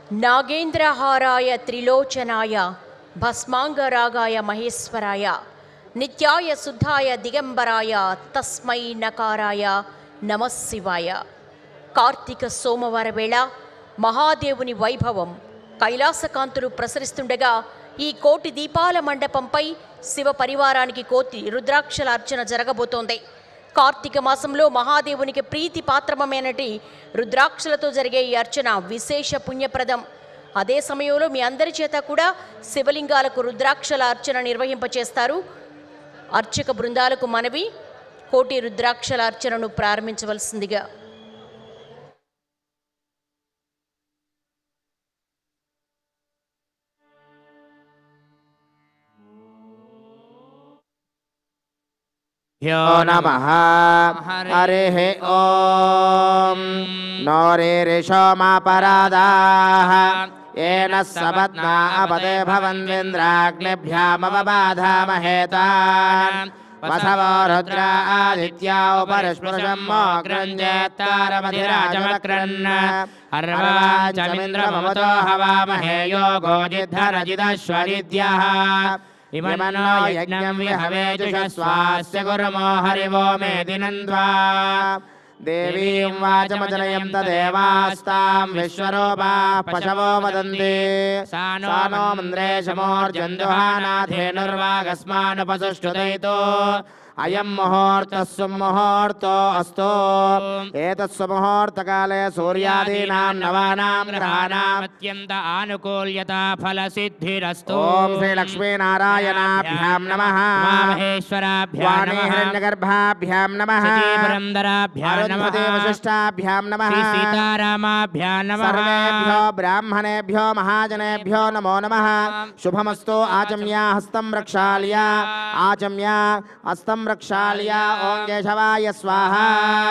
నాగేంద్రహారాయ త్రిలోచనాయ భస్మాంగరాగాయ మహేశ్వరాయ నిత్యాయ శుద్ధాయ దిగంబరాయ తస్మై నకారాయ నమశివాయ కార్తీక సోమవార వేళ మహాదేవుని వైభవం కైలాసకాంతులు ప్రసరిస్తుండగా ఈ కోటి దీపాల మండపంపై శివ పరివారానికి కోటి రుద్రాక్షల అర్చన జరగబోతోంది కార్తీక మాసంలో మహాదేవునికి ప్రీతి పాత్రమమైనటి రుద్రాక్షలతో జరిగే ఈ అర్చన విశేష పుణ్యప్రదం అదే సమయంలో మీ అందరి చేత కూడా శివలింగాలకు రుద్రాక్షల అర్చన నిర్వహింపచేస్తారు అర్చక బృందాలకు మనవి కోటి రుద్రాక్షల అర్చనను ప్రారంభించవలసిందిగా ह्यो नमः हरिः ॐ नो रीरिषोमापराधाः येन सपत्ना अपदे भवन्विन्द्राग्निभ्यामवबाधामहेतान् वसवो रुद्रा आदित्या उपरिस्पृशम् मोग्रञ्जेत्तारमधिराजमक्रन् अर्वाचमिन्द्रममतो हवामहे योगो जिद्धरजिदश्वरिद्यः इमनो यज्ञं विहवेजुषस्वास्य गुरुमो हरिवो मे दिनन्द्वा देवीं वाचमजनयं तदेवास्तां विश्वरूपाः पशवो वदन्ति सा नो मन्द्रे शमोर्जन्दुहानाथेनुर्वागस्मानुपसुष्ठुदयितो अयं मुहूर्तः सुमुहूर्तो अस्तु एतत् सुमुहूर्तकाले सूर्यादीनां नवानां ग्रहाणाम् अत्यन्त आनुकूल्यता फलसिद्धिरस्तु ॐ श्रीलक्ष्मीनारायणाभ्यां नमः उमामहेश्वराभ्यां वाणी नमः हिरण्यगर्भाभ्यां नमः पुरन्दराभ्यां नमः अरुन्धती वसिष्ठाभ्यां नमः श्री सीतारामाभ्यां नमः सर्वेभ्यो ब्राह्मणेभ्यो महाजनेभ्यो नमो नमः शुभमस्तु आचम्या हस्तं रक्षाल्य आचम्य हस्तं रक्षाल्य ॐ केशवाय स्वाहा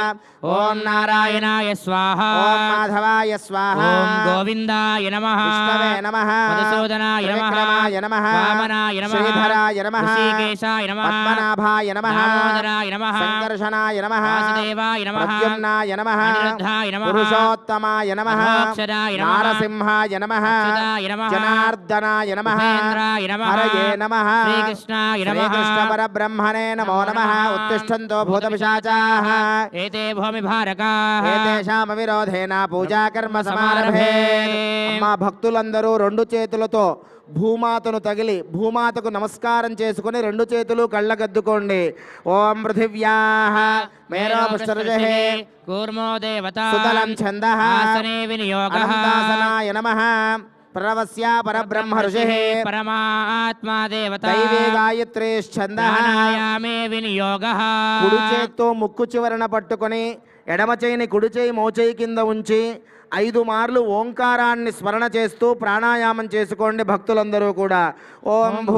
ॐ नारायणाय स्वाहा ॐ माधवाय स्वाहा ॐ गोविन्दाय नमः विष्णवे नमः मधुसूदनाय नमः त्रिविक्रमाय नमः वामनाय नमः श्रीधराय नमः ऋषिकेशाय नमः पद्मनाभाय नमः दामोदराय नमः सङ्कर्षणाय नमः वासुदेवाय नमः प्रद्युम्नाय नमः अनिरुद्धाय नमः पुरुषोत्तमाय नमः अधोक्षराय नमः नारसिंहाय नमः अच्युताय नमः जनार्दनाय नमः उपेन्द्राय नमः हरये नमः श्रीकृष्णाय नमः श्रीकृष्णपरब्रह्मणे नमो नमः उत्तिष्ठन्तो भूतपिशाचाः एते भूमिभारकाः ఏతేషామవిరోధేన పూజాకర్మ సమారభే అమ్మా భక్తులందరూ రెండు చేతులతో భూమాతను తగిలి భూమాతకు నమస్కారం చేసుకుని రెండు చేతులు కళ్ళగద్దుకోండి ఓం పృథివ్యా మేరో పుష్కరజహే కూర్మో దేవతా సుతలం ఛంద ఆసనే వినియోగः అనంతాసనాయ నమ ప్రవస్య పరబ్రహ్మ ఋషి పరమాత్మా దేవత దైవే గాయత్రేశ్చంద ప్రాణాయామే వినియోగः కుడి చేత్తో ముక్కు చివరన పట్టుకొని ఎడమ చేయిని కుడి చేయి మోచేయి కింద ఉంచి ఐదు మార్లు ఓంకారాన్ని స్మరణ చేస్తూ ప్రాణాయామం చేసుకోండి భక్తులందరూ కూడా ఓం భూ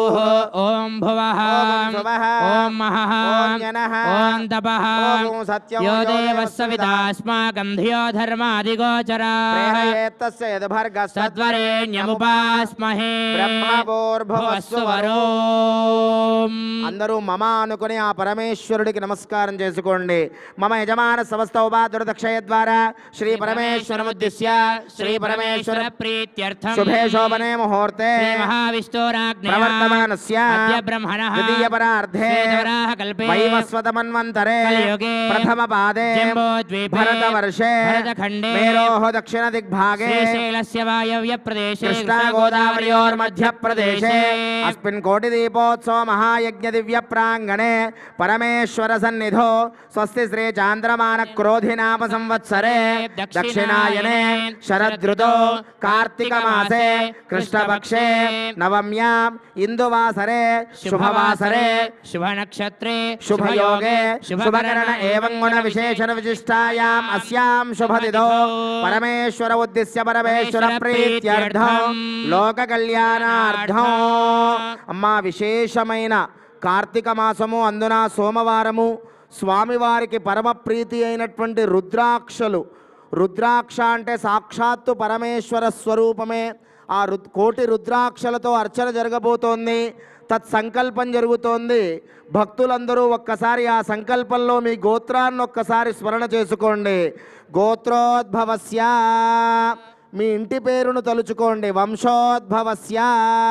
ఓం భువః ఓం శుభః, ఓం మహః ఓం జనః, ఓం తపః ఓం సత్యం, యో యో దేవः దేవः సవితాస్మాకం ధియో ధర్మాదిగోచరా ప్రేరయేత్తస్య యద్భర్గస్తద్వరే సద్వరేణ్యముపాస్మహే బ్రహ్మభోర్భువస్సు వరో వరోం అందరూ మమ అనుకుని ఆ పరమేశ్వరుడికి నమస్కారం చేసుకోండి మమ యజమాన సమస్త ఉపాదుర్దక్షయ ద్వారా శ్రీ పరమేశ్వరముద్దిశ్య శ్రీ పరమేశ్వర ప్రీత్యర్థం శుభే శోభనే ముహూర్తే శ్రీ మహావిష్ణోరాజ్ఞయా ప్రవర్తమానస్య అద్య బ్రహ్మణః ద్వితీయపరార్ధే శ్వేతవరాహ కల్పే వైవస్వతమన్వంతరే కలియుగే ప్రథమ పాదే జంబోద్వీపే భరతవర్షే భరతఖండే మేరోః దక్షిణ దిగ్భాగే శ్రీశైలస్య వాయవ్య ప్రదేశే కృష్ణా గోదావరియోర్మధ్యప్రదేశే అస్మిన్ కోటి దీపోత్సవ మహాయజ్ఞ దివ్య ప్రాంగణే పరమేశ్వర సన్నిధో స్వస్తి శ్రీ చాంద్రమాన క్రోధి నామ సంవత్సరే దక్షిణాయనే శరదృతో కార్తీక మాసే కృష్ణపక్షే నవమ్యాం ఇందువాసరే శుభవాసరే శుభ నక్షత్రే శుభయోగే శుభకరణ ఏవం గుణ విశేషణ విశిష్టాయాం అస్యాం శుభదిదో పరమేశ్వర ఉద్దిశ్య పరమేశ్వర ప్రీత్యర్థం లోక కళ్యాణార్థం అమ్మా విశేషమైన కార్తీక మాసము అందున సోమవారము స్వామివారికి పరమ ప్రీతి అయినటువంటి రుద్రాక్షలు రుద్రాక్ష అంటే సాక్షాత్తు పరమేశ్వర స్వరూపమే ఆ రు కోటి రుద్రాక్షలతో అర్చన జరగబోతోంది తత్సంకల్పం జరుగుతోంది భక్తులందరూ ఒక్కసారి ఆ సంకల్పంలో మీ గోత్రాన్ని ఒక్కసారి స్మరణ చేసుకోండి గోత్రోద్భవస్య మీ ఇంటి పేరును తలుచుకోండి వంశోద్భవస్య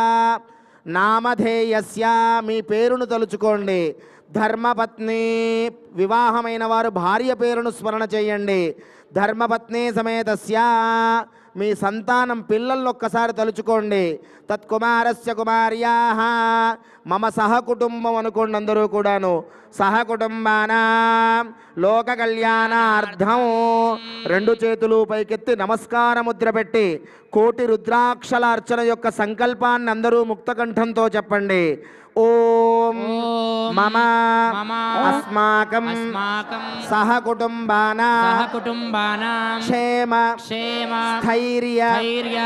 నామధేయస్య మీ పేరును తలుచుకోండి ధర్మపత్ని వివాహమైన వారు భార్య పేరును స్మరణ చేయండి ధర్మపత్ని సమేతస్య మీ సంతానం పిల్లలను ఒక్కసారి తలుచుకోండి తత్కుమారస్య కుమార్యా మమ సహకుటుంబం అనుకోండి అందరూ కూడాను సహకుటుంబాన లోక కళ్యాణార్థం రెండు చేతులు పైకెత్తి నమస్కార ముద్ర పెట్టి కోటి రుద్రాక్షల అర్చన యొక్క సంకల్పాన్ని అందరూ ముక్తకంఠంతో చెప్పండి ఓం ఓం మమ మమ అస్మాకం అస్మాకం సహకుటుంబాన సహకుటుంబానాం క్షేమ క్షేమ స్థైర్య ధైర్య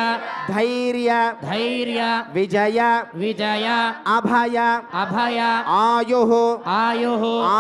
ధైర్య ధైర్య విజయ విజయ అభయ అభయ ఆయు ఆయు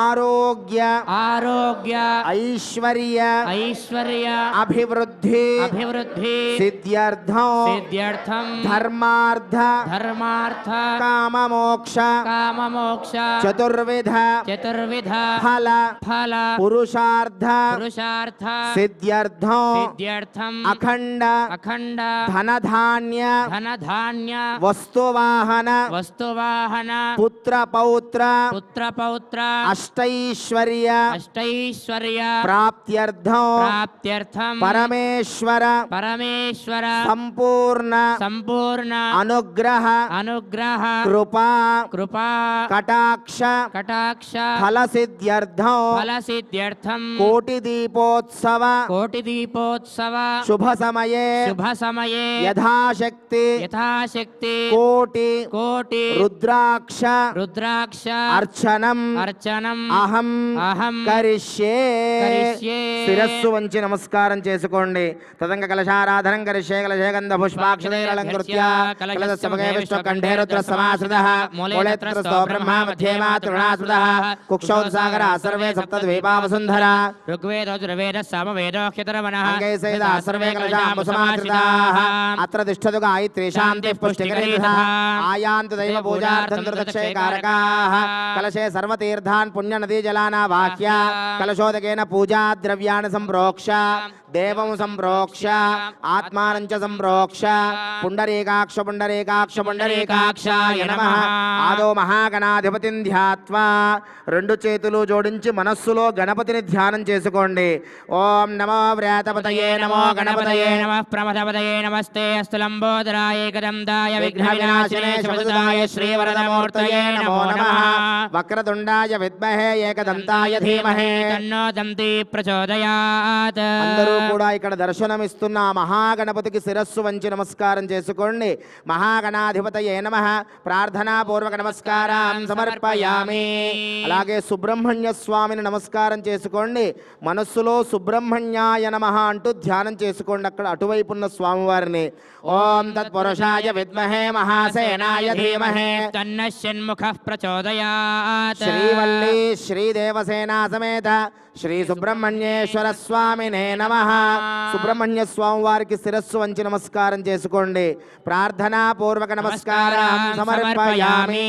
ఆరోగ్య ఆరోగ్య ఐశ్వర్య ఐశ్వర్య అభివృద్ధి అభివృద్ధి సిద్ధ్యర్థం సిద్ధ్యర్థం ధర్మార్థ ధర్మార్థ కామమోక్ష కామమోక్ష చతుర్విధ చతుర్విధ ఫల ఫల పురుషార్థ పురుషార్థ సిద్ధ్యర్థం సిద్ధ్యర్థం అఖండ అఖండ ధనధాన్య ధనధాన్య వస్తువాహన వస్తువాహన పుత్ర పౌత్ర పుత్ర పౌత్ర అష్టైశ్వర్య అష్టైశ్వర్య ప్రాప్త్యర్థం ప్రాప్త్యర్థం పరమేశ్వర పరమేశ్వర సంపూర్ణ సంపూర్ణ అనుగ్రహ అనుగ్రహ కృపా కృపా కటాక్ష కటాక్ష ఫల సిద్ధ్యర్థం ఫల సిద్ధ్యర్థం కోటి దీపోత్సవ కోటి దీపోత్సవ శుభ సమయే శుభ సమయే యథాశక్తి యథాశక్తి కోటి కోటి రుద్రాక్ష రుద్రాక్ష అర్చనం అర్చనం అహం అహం కరిష్యే కరిష్యే. శిరస్సు వంచి నమస్కారం చేసుకోండి తదంగ కలశారాధనం కరిష్యే కలశే గంధ పుష్పాక్షరైరలంకృత్య కలశస్య ముఖే విష్ణుకంఠే రుద్ర సమాశ్రితః మూలే త్రస్తో బ్రహ్మ మధ్యే మా తృణాశ్రితః కుక్షౌ సాగర సర్వే సప్తద్వీపావసుంధర ఋగ్వేదోజుర్వేద సామవేదోక్షితరమణः అంగై సైదా సర్వే కలశాంబు సమాశ్రితాః అత్ర తిష్టతు గాయత్రీ శాంతి పుష్టికరీధ ఆయాంతు దైవ పూజార్థం దుర్దక్షయకారకాః కలశే సర్వతీర్థాన్ పుణ్యనదీ జలానా వాక్య కలశోదకేన పూజా ద్రవ్యాన్ని సంప్రోక్ష దేవం సంప్రోక్ష ఆత్మానం చ సంప్రోక్ష పుండరీకాక్ష పుండరీకాక్ష పుండరీకాక్షాయ నమ ఆదో మహాగణాధిపతిని ధ్యాత్వా రెండు చేతులు జోడించి మనస్సులో గణపతిని ధ్యానం చేసుకోండి ఓం నమో వ్రేతపతయే నమో గణపతయే గణపతయే నమః ప్రమథపతయే నమస్తే అస్తు లంబోదరాయ ఏకదంతాయ విఘ్నవినాశినే శుభదాయ శ్రీవరదమూర్తయే నమో నమః వక్రతుండాయ విద్మహే ఏకదంతాయ ధీమహే తన్నో దంతి ప్రచోదయాత్ అందరూ కూడా ఇక్కడ దర్శనమిస్తున్న ఆ మహాగణపతికి శిరస్సు వంచి నమస్కారం చేసుకోండి మహాగణాధిపతయే నమ ప్రార్థనాపూర్వక నమస్కారం సమర్పయామి అలాగే సుబ్రహ్మణ్య స్వామిని నమస్కారం చేసుకోండి మనస్సులో సుబ్రహ్మణ్యాయ నమ అంటూ ధ్యానం చేసుకోండి అక్కడ అటువైపు ఉన్న స్వామివారిని ఓం తత్పురుషాయ విద్మహే మహాసేనాయ ధీమహే తన్న షణ్ముఖ ప్రచోదయాత్ శ్రీవల్లి శ్రీదేవసేనా సమేత శ్రీ సుబ్రహ్మణ్యేశ్వర స్వామినే నమ సుబ్రహ్మణ్య స్వామి వారికి శిరస్సు వంచి నమస్కారం చేసుకోండి ప్రార్థనా పూర్వక నమస్కారం సమర్పయామి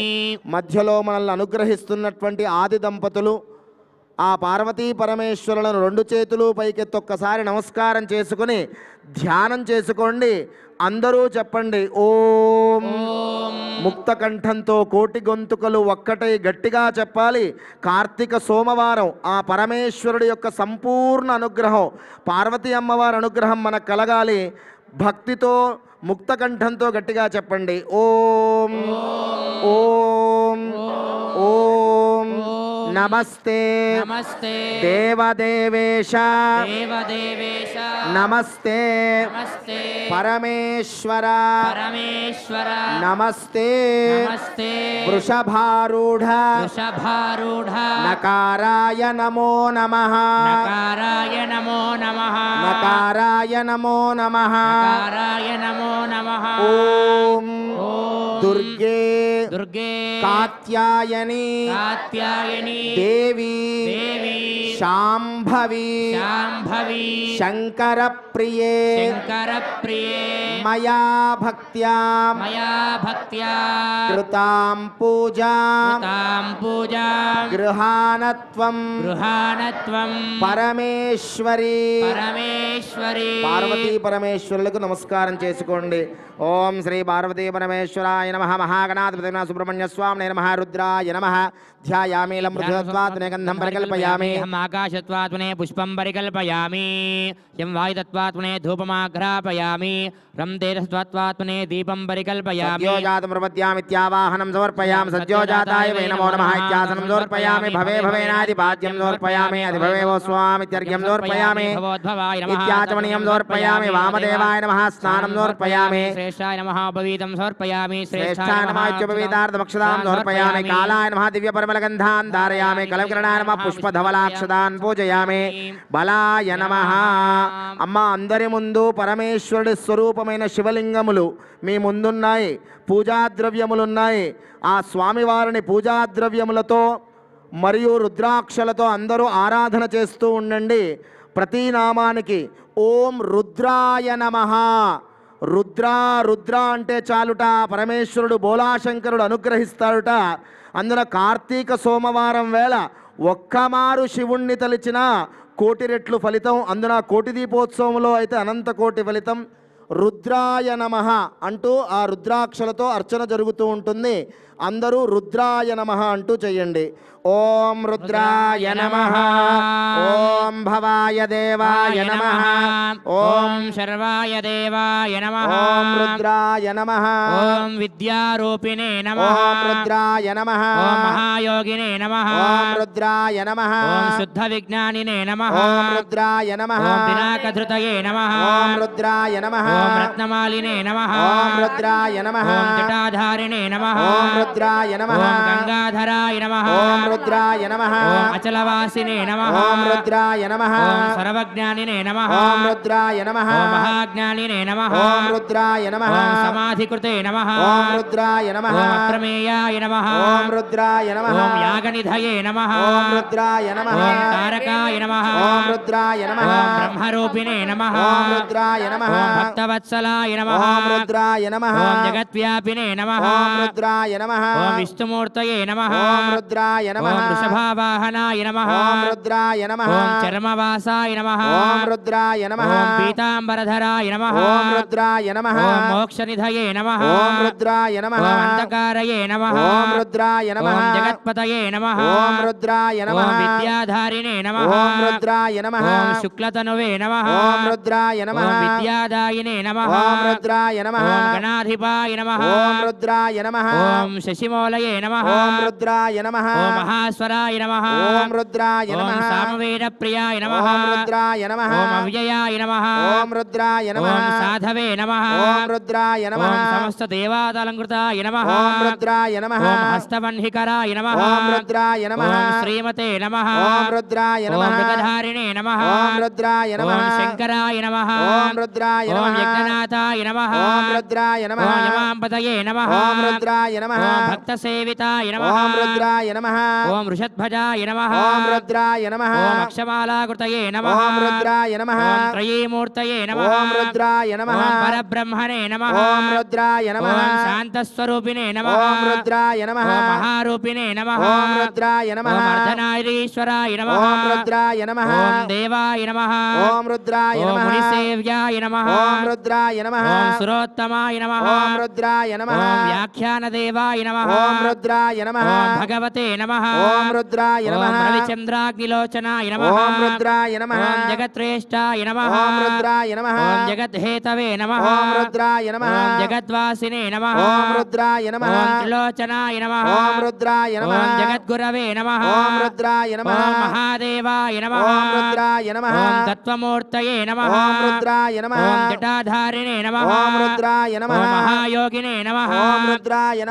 మధ్యలో మనల్ని అనుగ్రహిస్తున్నటువంటి ఆది దంపతులు ఆ పార్వతీ పరమేశ్వరులను రెండు చేతులు పైకెత్తి ఒక్కసారి నమస్కారం చేసుకుని ధ్యానం చేసుకోండి అందరూ చెప్పండి ఓం ముక్త కంఠంతో కోటి గొంతుకలు ఒక్కటై గట్టిగా చెప్పాలి కార్తీక సోమవారం ఆ పరమేశ్వరుడి యొక్క సంపూర్ణ అనుగ్రహం పార్వతీ అమ్మవారి అనుగ్రహం మనకు కలగాలి భక్తితో ముక్త కంఠంతో గట్టిగా చెప్పండి ఓం ఓం ఓం నమస్తే నమస్తే దేవదేవేశ దేవదేవేశ నమస్తే నమస్తే పరమేశ్వర పరమేశ్వర నమస్తే నమస్తే వృషభారూఢ వృషభారూఢ నకారాయ నమో నమ నకారాయ నమో నమః నకారాయ నమో నమ నకారాయ నమో నమః ఓం ఓం దుర్గే దుర్గే కాత్యాయని కాత్యాయని దేవి దేవి శాంభవి శాంభవి శంకర ప్రియే శంకర ప్రియే మయా భక్త్యా మయా భక్త్యా కృతాం పూజాం తాం పూజా గృహానత్వం గృహాణత్వం పరమేశ్వరి పరమేశ్వరి పార్వతీ పరమేశ్వరులకు నమస్కారం చేసుకోండి ఓం శ్రీ పార్వతీ పరమేశ్వరాయ నమ మహాగణాధిపతి సుబ్రహ్మణ్య స్వామి నమ రుద్రాయ నమ ధ్యాయామీలం మృదుత్వాత్నే గంధం పరికల్పయామి ఆకాశత్వాత్మనే పుష్పం పరికల్పయామి యం వాయుతత్వాత్మనే ధూపమాఘ్రాపయామి రం తేజస్వాత్మనే దీపం పరికల్పయామి సద్యోజాతమృపద్యామిత్యావాహనం సమర్పయామి సద్యోజాతాయ వై నమో నమః ఇత్యాసనం సమర్పయామి భవే భవేనాదిపాద్యం సమర్పయామి అధి భవేవో స్వామిత్యర్ఘ్యం సమర్పయామి భగవద్భవాయ నమః ఇత్యాచమనీయం సమర్పయామి వామదేవాయ నమః స్నానం సమర్పయామి శ్రేష్టాయ నమః ఉపవీతం సమర్పయామి శ్రేష్ఠాయ నమః ఇత్యుపవీతార్థమక్షదాం సమర్పయామి కాలాయ నమః దివ్యపరిమళగంధాన్ ధారయామి కలవికరణాయ నమః పుష్పధవలాక్షదాన్ పూజయామి బలాయ నమః అమ్మ అందరి ముందు పరమేశ్వరుడి స్వరూపమైన శివలింగములు మీ ముందున్నాయి పూజా ద్రవ్యములున్నాయి ఆ స్వామివారిని పూజా ద్రవ్యములతో మరియు రుద్రాక్షలతో అందరూ ఆరాధన చేస్తూ ఉండండి ప్రతి నామానికి ఓం రుద్రాయ నమః రుద్ర రుద్ర అంటే చాలుట పరమేశ్వరుడు బోలాశంకరుడు అనుగ్రహిస్తాడుట అందున కార్తీక సోమవారం వేళ ఒక్కమారు శివుణ్ణి తలిచిన కోటి రెట్లు ఫలితం అందున కోటి దీపోత్సవంలో అయితే అనంత కోటి ఫలితం రుద్రాయ నమ అంటూ ఆ రుద్రాక్షలతో అర్చన జరుగుతూ ఉంటుంది అందరూ రుద్రాయ నమ అంటూ చెయ్యండి ఓం రుద్రాయ నమ ఓం భవాయ దేవాయ నమ ఓం శర్వాయ దేవాయ నమ ఓం రుద్రాయ నమ ఓం విద్యారూపిణే నమ ఓం రుద్రాయ నమ ఓం మహాయోగినే నమ ఓం రుద్రాయ నమ ఓం శుద్ధ విజ్ఞానినే నమ ఓం రుద్రాయ నమ ఓం పినాకధృతయే నమ ఓం రుద్రాయ నమ ఓం రత్నమాలినే నమ ఓం రుద్రాయ నమ ఓం జటాధారిణే నమ ఓం రుద్రాయ నమ ఓం గంగాధరాయ నమ ఓం రుద్రాయ నమ ఓం అచలవాసినే నమ ఓం రుద్రాయ నమ ఓం సర్వజ్ఞానినే నమ ఓం రుద్రాయ నమ ఓం మహాజ్ఞానినే నమ ఓం రుద్రాయ నమ ఓం సమాధికృతే నమ ఓం రుద్రాయ నమ ఓం అప్రమేయాయ నమ ఓం రుద్రాయ నమ ఓం యాగనిధయే నమ ఓం రుద్రాయ నమ ఓం తారకాయ నమ ఓం రుద్రాయ నమ ఓం బ్రహ్మరూపిణే నమ ఓం రుద్రాయ నమ ఓం భక్తవత్సలాయ నమ ఓం రుద్రాయ నమ ఓం జగద్వ్యాపినే నమ ఓం రుద్రాయ నమ ఓం విష్ణుమూర్తయే నమ ఓం రుద్రాయ నమ ఓం వృషభావాహనాయ నమ ఓం రుద్రాయ నమ ఓం చర్మవాసాయ నమ ఓం రుద్రాయ నమ ఓం పీతాంబరధరాయ నమ ఓం రుద్రాయ నమ ఓం మోక్షనిధయే నమ ఓం రుద్రాయ నమ ఓం అంధకారయే నమ ఓం రుద్రాయ నమ ఓం జగత్పతయే నమ ఓం రుద్రాయ నమ ఓం విద్యాధారిణే నమ ఓం రుద్రాయ నమ ఓం శుక్లతనువే నమ ఓం రుద్రాయ నమ ఓం విద్యాదాయినే నమ ఓం రుద్రాయ నమ ఓం గణాధిపాయ నమ ఓం రుద్రాయ నమ ఓం శశిమౌలయే నమ ఓం రుద్రాయ నమ ఓం మహాస్వరాయ నమ ఓం రుద్రాయ నమ ఓం సామవేద ప్రియాయ నమ ఓం రుద్రాయ నమ ఓం అవ్యయాయ నమ ఓం రుద్రాయ నమ ఓం సాధవే నమ ఓం రుద్రాయ నమ ఓం సమస్త దేవాదలంకృతాయ నమ ఓం రుద్రాయ నమ ఓం హస్తవన్హికరాయ నమ ఓం రుద్రాయ నమ ఓం శ్రీమతే నమ ఓం రుద్రాయ నమ ఓం మృగధారిణే నమ ఓం రుద్రాయ నమ ఓం శంకరాయ నమ ఓం రుద్రాయ ఓం నమ యజ్ఞనాథాయ నమ ఓం రుద్రాయ నమ ఓం యమాంపతయే నమ ఓం రుద్రాయ నమ ఓం భక్తసేవితాయ నమ ఓం రుద్రాయ నమ ఓం వృషద్భజాయ నమ ఓం రుద్రాయ నమ ఓం అక్షమాలాకృతయే నమ ఓం రుద్రాయ నమ ఓం త్రయీమూర్తయే నమ ఓం రుద్రాయ నమ ఓం పరబ్రహ్మణే నమ ఓం రుద్రాయ నమ ఓం శాంతస్వరూపిణే నమ ఓం రుద్రాయ నమ ఓం మహారూపిణే నమ ఓం రుద్రాయ నమ ఓం అర్ధనారీశ్వరాయ నమ ఓం రుద్రాయ నమ ఓం దేవాయ నమ ఓం రుద్రాయ ఓం నమ మునిసేవ్యాయ నమ ఓం రుద్రాయ నమ ఓం సురోత్తమాయ నమ ఓం రుద్రాయ నమ ఓం వ్యాఖ్యానదేవాయ నమ ఓం రుద్రాయ నమ ఓం భగవతే నమ ఓం రుద్రాయ నమ ఓం రవిచంద్రాగ్నిలోచనాయ నమ ఓం రుద్రాయ నమ ఓం జగత్రేష్టాయ నమ ఓం రుద్రాయ నమ ఓం జగద్ధేతవే నమ ఓం రుద్రాయ నమ ఓం జగద్వాసినే నమ ఓం రుద్రాయ నమ ఓం త్రిలోచనాయ నమ ఓం రుద్రాయ నమ ఓం జగద్గురవే నమ ఓం రుద్రాయ నమ ఓం మహాదేవాయ నమ ఓం రుద్రాయ నమ ఓం తత్వమూర్తయే నమ ఓం రుద్రాయ నమ ఓం జటాధారిణే నమ ఓం రుద్రాయ నమ ఓం మహాయోగినే నమ ఓం రుద్రాయ నమ ఓం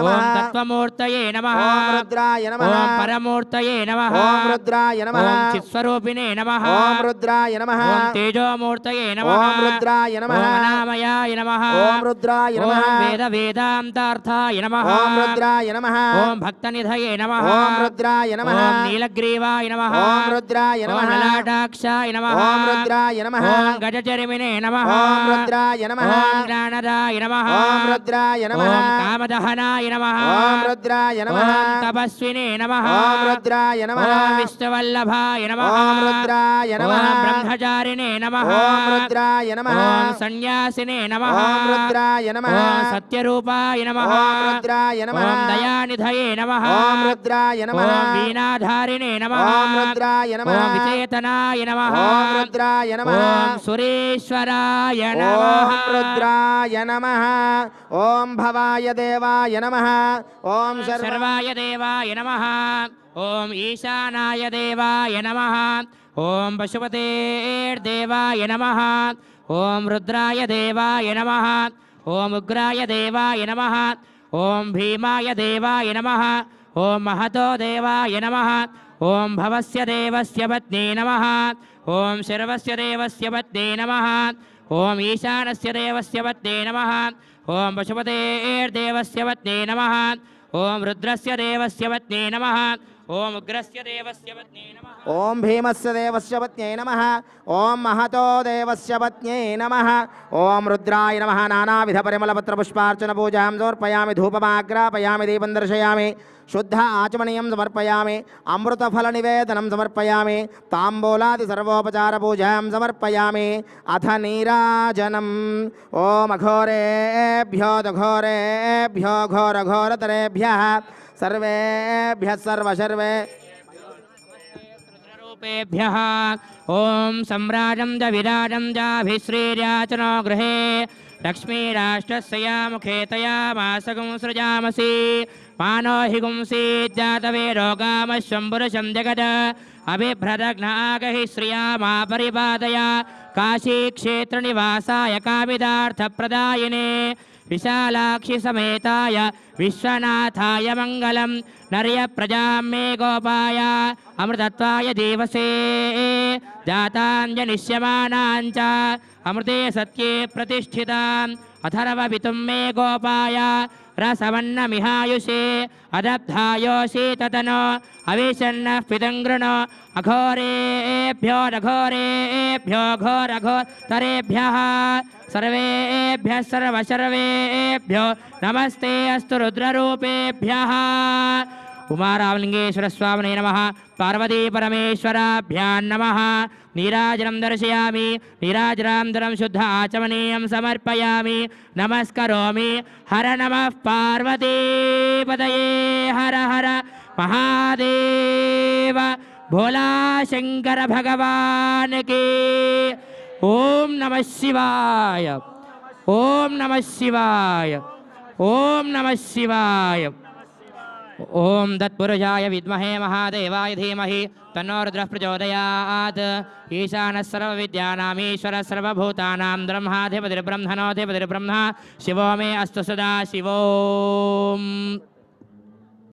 తత్వమూర్తయే నమ ఓం రుద్రాయ నమః ఓం పరమూర్తయే నమ ఓం రుద్రాయ నమః ఓం చిత్స్వరూపిణే నమ ఓం రుద్రాయ నమః ఓం తేజోమూర్తయే నమ ఓం రుద్రాయ నమః ఓం అనామయాయ నమ ఓం రుద్రాయ ఓం నమః వేద వేదాంతార్థాయ నమ ఓం రుద్రాయ నమః ఓం భక్తనిధయే నమ ఓం రుద్రాయ నమః ఓం నీలగ్రీవాయ నమ ఓం రుద్రాయ ఓం నమః లలాటాక్షాయ నమ ఓం రుద్రాయ నమః ఓం గజచరిమినే నమ ఓం రుద్రాయ నమః ఓం జ్ఞానదాయ నమ ఓం రుద్రాయ నమః ఓం కామదహనాయ నమ ఓం రుద్రాయ నమః ఓం తపస్వినే నమ ఓం రుద్రాయ నమః ఓం విష్ణువల్లభాయ నమ ఓం రుద్రాయ నమః ఓం బ్రహ్మచారిణే నమ ఓం రుద్రాయ నమః ఓం సన్యాసినే నమ ఓం రుద్రాయ నమః ఓం సత్యరూపాయ నమ ఓం రుద్రాయ నమః ఓం దయానిధయే నమ ఓం రుద్రాయ నమః ఓం వీణాధారిణే నమ ఓం రుద్రాయ నమః ఓం విచేతనాయ నమ ఓం రుద్రాయ నమః ఓం సురేశ్వరాయ నమ ఓం రుద్రాయ నమః ఓం భవాయ దేవాయ నమః ఓం శర్వ సర్వాయ దేవాయ నమ ఓం ఈశానాయ దేవాయ నమ ఓం పశుపతేర్దేవాయ నమ ఓం రుద్రాయ దేవాయ నమ ఓం ఉగ్రాయ దేవాయ నమ ఓం భీమాయ దేవాయ నమ ఓం మహతో దేవాయ నమ ఓం భవస్య దేవస్య పత్నే నమ ఓం శర్వస్య దేవస్య పత్నే నమ ఓం ఈశానస్య దేవస్య పత్నే నమ ఓం పశుపతేర్దేవస్య పత్నే నమ ఓం రుద్రస్య దేవస్య పత్నే నమ ఓం ఉగ్రస్య దేవస్య పత్నే నమ ఓం భీమస్య దేవస్య పత్న్యై నమః ఓం మహతో దేవస్య పత్న్యై నమః ఓం రుద్రాయ నమః నానావిధ పరిమళపత్ర పుష్పార్చన పూజాం సమర్పయామి ధూపమాగ్రాపయామి దీపం దర్శయామి శుద్ధ ఆచమనీయం సమర్పయామి అమృతఫల నివేదనం సమర్పయామి తాంబూలాది సర్వోపచార పూజాం సమర్పయామి అథ నీరాజనం ఓం అఘోరేభ్యో దఘోరేభ్యో ఘోర ఘోరతరేభ్యः सर्वेभ्यः सर्वशर्वे रूपेभ्यः ॐ सम्राजं च विराजं चाभिश्रीर्याचनो गृहे लक्ष्मीराष्ट्रस्य या मुखे तया मासगुं सृजामसि मानो हि गुंसीज्जातवे रोगामश्वम्बुरशं जगद अभिभ्रदघ्नागहि श्रिया मा परिपादय काशीक्षेत्रनिवासाय कामिदार्थप्रदायिने विशालाक्षि समेताय विश्वनाथाय मङ्गलं नर्यप्रजां मे गोपाय अमृतत्वाय देवसे जाताञ्जनिष्यमानाञ्च अमृते सत्ये प्रतिष्ठिताम् अथर्वपितुं मे गोपाय रसवन्नमिहायुषे अदब्धायोषि ततनो अविशन्नः पितं गृणो अघोरेभ्यो रघोरेभ्यो घोरघोतरेभ्यः सर्वेभ्यः सर्वसर्वेभ्यो नमस्ते अस्तु रुद्ररूपेभ्यः उमारामलिङ्गेश्वर स्वामिने नमः पार्वतीपरमेश्वराभ्यां नमः नीराजनं दर्शयामि नीराजनान्तरं शुद्ध आचमनीयं समर्पयामि नमस्करोमि हर नमः पार्वतीपदये हर हर महादेव भोला शङ्कर भगवान् की ॐ नमः शिवाय ॐ नमः शिवाय ॐ नमः शिवाय ॐ तत्पुरुषाय विद्महे महादेवाय धीमहि तन्नो रुद्रः प्रचोदयात् ईशानः सर्वविद्यानामीश्वरः सर्वभूतानां ब्रह्माधिपतिर्ब्रह्मणोऽधिपतिर्ब्रह्म शिवो मे अस्तु सदा शिवोम्